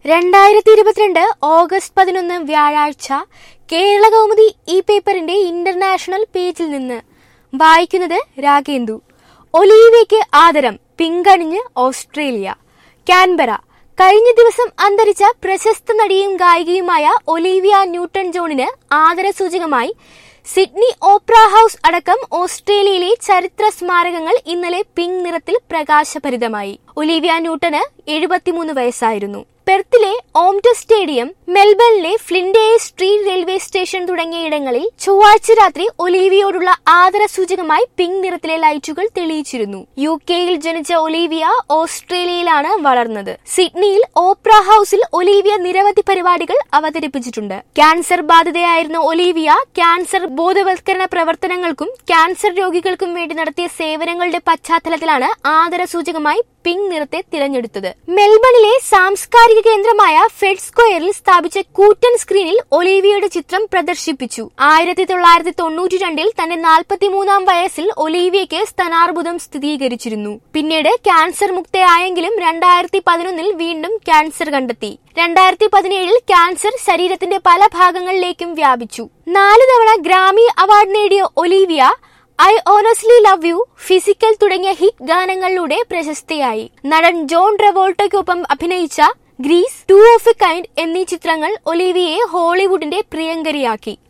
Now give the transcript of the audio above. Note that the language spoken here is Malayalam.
രണ്ടായിരത്തി ഇരുപത്തിരണ്ട് ഓഗസ്റ്റ് പതിനൊന്ന് വ്യാഴാഴ്ച കേരള കൗമുദി ഈ പേപ്പറിന്റെ ഇന്റർനാഷണൽ പേജിൽ നിന്ന് വായിക്കുന്നത് രാഗേന്ദു ഒലീവിയയ്ക്ക് ആദരം പിങ്കണിഞ്ഞ് ഓസ്ട്രേലിയ കാൻബറ കഴിഞ്ഞ ദിവസം അന്തരിച്ച പ്രശസ്ത നടിയും ഗായികയുമായ ഒലീവിയ ന്യൂട്ടൺ ജോണിന് ആദരസൂചകമായി സിഡ്നി ഓപ്ര ഹൌസ് അടക്കം ഓസ്ട്രേലിയയിലെ ചരിത്ര സ്മാരകങ്ങൾ ഇന്നലെ പിങ്ക് നിറത്തിൽ പ്രകാശഭരിതമായി ഒലീവിയ ന്യൂട്ടന് എഴുപത്തിമൂന്ന് വയസ്സായിരുന്നു പെർത്തിലെ ഓംഡ് സ്റ്റേഡിയം മെൽബണിലെ ഫ്ലിൻഡേ സ്ട്രീറ്റ് റെയിൽവേ സ്റ്റേഷൻ തുടങ്ങിയ ഇടങ്ങളിൽ ചൊവ്വാഴ്ച രാത്രി ഒലീവിയോടുള്ള ആദരസൂചകമായി പിങ്ക് നിറത്തിലെ ലൈറ്റുകൾ തെളിയിച്ചിരുന്നു യു കെയിൽ ജനിച്ച ഒലീവിയ ഓസ്ട്രേലിയയിലാണ് വളർന്നത് സിഡ്നിയിൽ ഓപ്ര ഹൌസിൽ ഒലീവിയ നിരവധി പരിപാടികൾ അവതരിപ്പിച്ചിട്ടുണ്ട് ക്യാൻസർ ബാധിതയായിരുന്ന ഒലീവിയ ക്യാൻസർ ബോധവൽക്കരണ പ്രവർത്തനങ്ങൾക്കും ക്യാൻസർ രോഗികൾക്കും വേണ്ടി നടത്തിയ സേവനങ്ങളുടെ പശ്ചാത്തലത്തിലാണ് ആദരസൂചകമായി പിങ്ക് നിറത്തെ തിരഞ്ഞെടുത്തത് മെൽബണിലെ സാംസ്കാരിക കേന്ദ്രമായ ഫെഡ് സ്ക്വയറിൽ സ്ഥാപിച്ച കൂറ്റൻ സ്ക്രീനിൽ ഒലീവിയയുടെ ചിത്രം പ്രദർശിപ്പിച്ചു ആയിരത്തി തൊള്ളായിരത്തി തൊണ്ണൂറ്റി രണ്ടിൽ തന്റെ നാൽപ്പത്തിമൂന്നാം വയസ്സിൽ ഒലീവിയയ്ക്ക് സ്തനാർബുദം സ്ഥിരീകരിച്ചിരുന്നു പിന്നീട് ക്യാൻസർ മുക്തയായെങ്കിലും രണ്ടായിരത്തി പതിനൊന്നിൽ വീണ്ടും ക്യാൻസർ കണ്ടെത്തി രണ്ടായിരത്തി പതിനേഴിൽ ക്യാൻസർ ശരീരത്തിന്റെ പല ഭാഗങ്ങളിലേക്കും വ്യാപിച്ചു നാല് തവണ ഗ്രാമി അവാർഡ് നേടിയ Olivia I honestly love you physical തുടങ്ങിയ ഹിറ്റ് ഗാനങ്ങളിലൂടെ പ്രശസ്തയായി നടൻ ജോൺ ട്രവോൾട്ടയ്ക്കൊപ്പം അഭിനയിച്ച Grease two of a kind എന്നീ ചിത്രങ്ങൾ ഒലിവിയയെ ഹോളിവുഡിന്റെ പ്രിയങ്കരിയാക്കി